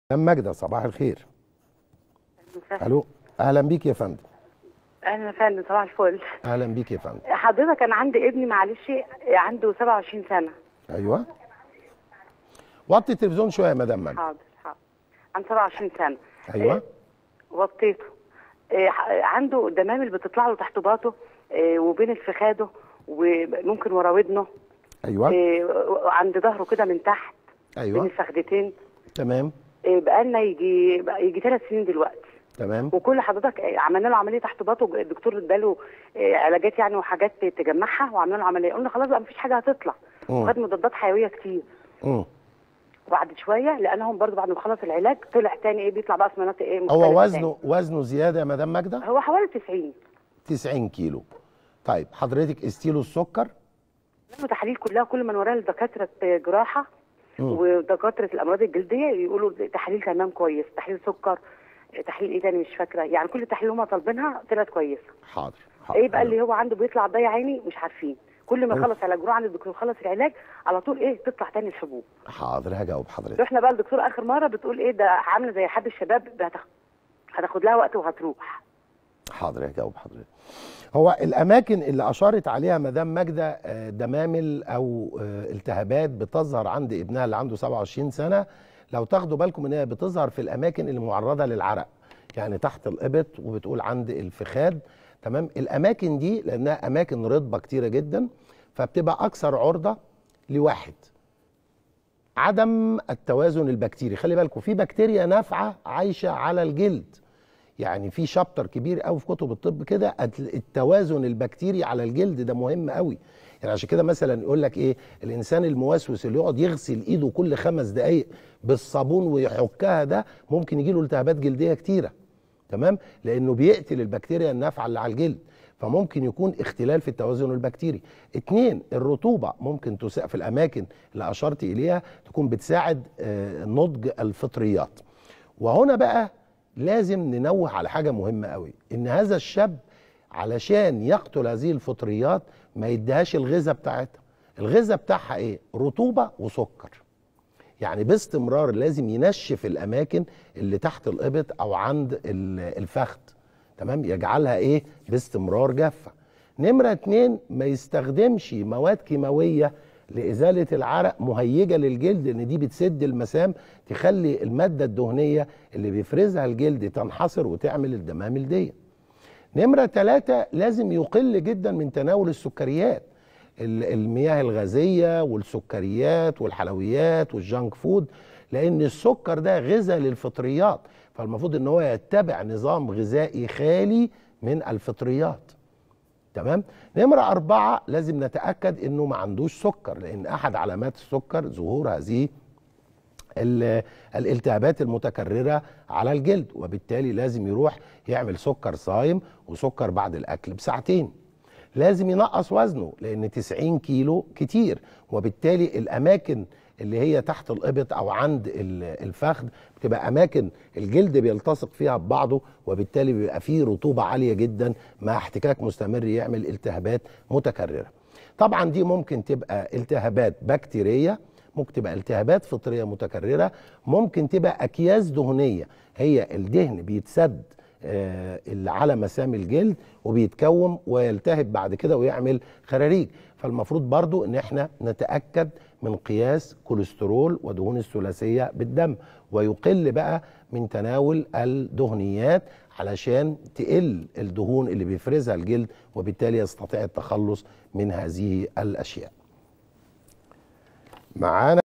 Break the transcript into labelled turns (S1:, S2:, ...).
S1: مدام ماجدة صباح الخير الو اهلا بيك يا فندم
S2: اهلا يا فندم صباح الفل
S1: اهلا بيك يا فندم
S2: حضرتك انا عندي ابني معلش عنده 27 سنه
S1: ايوه وطي التلفزيون شويه يا مدام ماجدة
S2: حاضر حاضر عنده 27 سنه
S1: ايوه
S2: إيه، وطيته إيه، ح- عنده دمامل بتطلع له تحت باطه إيه، وبين الفخاده وممكن ورا ودنه
S1: ايوه
S2: إيه، وعند ظهره كده من تحت بين
S1: ايوه
S2: الفخدتين
S1: تمام
S2: إيه، بقالنا يجي بقى يجي ثلاث سنين دلوقتي
S1: تمام
S2: وكل حضرتك إيه، عملنا له عمليه تحت باطه الدكتور اداله إيه، علاجات يعني وحاجات تجمعها وعملنا له عمليه قلنا خلاص بقى مفيش حاجه هتطلع
S1: مم.
S2: وخد مضادات حيويه كتير
S1: مم.
S2: وبعد شويه لانهم برضو بعد ما خلص العلاج طلع تاني ايه بيطلع بقى في مناطق ايه مختلفة
S1: هو
S2: تاني.
S1: وزنه وزنه زياده يا مدام ماجدة
S2: هو حوالي 90
S1: 90 كيلو طيب حضرتك استيله السكر
S2: لما تحاليل كلها كل ما نوريها لدكاتره جراحه
S1: مم.
S2: ودكاتره الامراض الجلديه يقولوا تحاليل تمام كويس تحليل سكر تحليل ايه تاني مش فاكره يعني كل التحاليل هم طالبينها طلعت كويسه
S1: حاضر حاضر
S2: ايه بقى اللي هو عنده بيطلع ده يا عيني مش عارفين كل ما يخلص علاج يروح عند الدكتور يخلص العلاج على طول ايه تطلع تاني الحبوب
S1: حاضر هجاوب حضرتك
S2: رحنا بقى الدكتور اخر مره بتقول ايه ده عامله زي حد الشباب هتاخد هتاخد لها وقت وهتروح
S1: حاضر هجاوب حضرتك هو الاماكن اللي اشارت عليها مدام ماجده آه، دمامل او آه، التهابات بتظهر عند ابنها اللي عنده 27 سنه لو تاخدوا بالكم ان هي بتظهر في الاماكن اللي معرضه للعرق يعني تحت الابط وبتقول عند الفخاد تمام الاماكن دي لانها اماكن رطبه كتيره جدا فبتبقى اكثر عرضه لواحد عدم التوازن البكتيري خلي بالكم في بكتيريا نافعه عايشه على الجلد يعني في شابتر كبير قوي في كتب الطب كده التوازن البكتيري على الجلد ده مهم قوي يعني عشان كده مثلا يقول لك ايه الانسان الموسوس اللي يقعد يغسل ايده كل خمس دقائق بالصابون ويحكها ده ممكن يجيله التهابات جلديه كتيره تمام لانه بيقتل البكتيريا النافعه اللي على الجلد فممكن يكون اختلال في التوازن البكتيري اتنين الرطوبة ممكن تساء في الأماكن اللي أشرت إليها تكون بتساعد آه، نضج الفطريات وهنا بقى لازم ننوه على حاجة مهمة قوي إن هذا الشاب علشان يقتل هذه الفطريات ما يديهاش الغذاء بتاعتها الغذاء بتاعها ايه رطوبة وسكر يعني باستمرار لازم ينشف الاماكن اللي تحت الابط او عند ال- الفخذ تمام يجعلها ايه باستمرار جافه نمره اتنين ما يستخدمش مواد كيماويه لازاله العرق مهيجه للجلد لان دي بتسد المسام تخلي الماده الدهنيه اللي بيفرزها الجلد تنحصر وتعمل الدمامل دي نمرة ثلاثة لازم يقل جدا من تناول السكريات ال- المياه الغازية والسكريات والحلويات والجانك فود لأن السكر ده غذاء للفطريات فالمفروض ان هو يتبع نظام غذائي خالي من الفطريات تمام نمرة أربعة لازم نتأكد انه ما عندوش سكر لأن أحد علامات السكر ظهور هذه ال- الالتهابات المتكررة على الجلد وبالتالي لازم يروح يعمل سكر صايم وسكر بعد الأكل بساعتين لازم ينقص وزنه لأن 90 كيلو كتير وبالتالي الأماكن اللي هي تحت الإبط أو عند ال- الفخذ بتبقى أماكن الجلد بيلتصق فيها ببعضه وبالتالي بيبقى فيه رطوبة عالية جدا مع احتكاك مستمر يعمل التهابات متكررة طبعا دي ممكن تبقى التهابات بكتيرية ممكن تبقى التهابات فطريه متكرره ممكن تبقى اكياس دهنيه هي الدهن بيتسد آه، اللي على مسام الجلد وبيتكوم ويلتهب بعد كده ويعمل خراريج فالمفروض برضو ان احنا نتاكد من قياس كوليسترول ودهون الثلاثيه بالدم ويقل بقى من تناول الدهنيات علشان تقل الدهون اللي بيفرزها الجلد وبالتالي يستطيع التخلص من هذه الاشياء معانا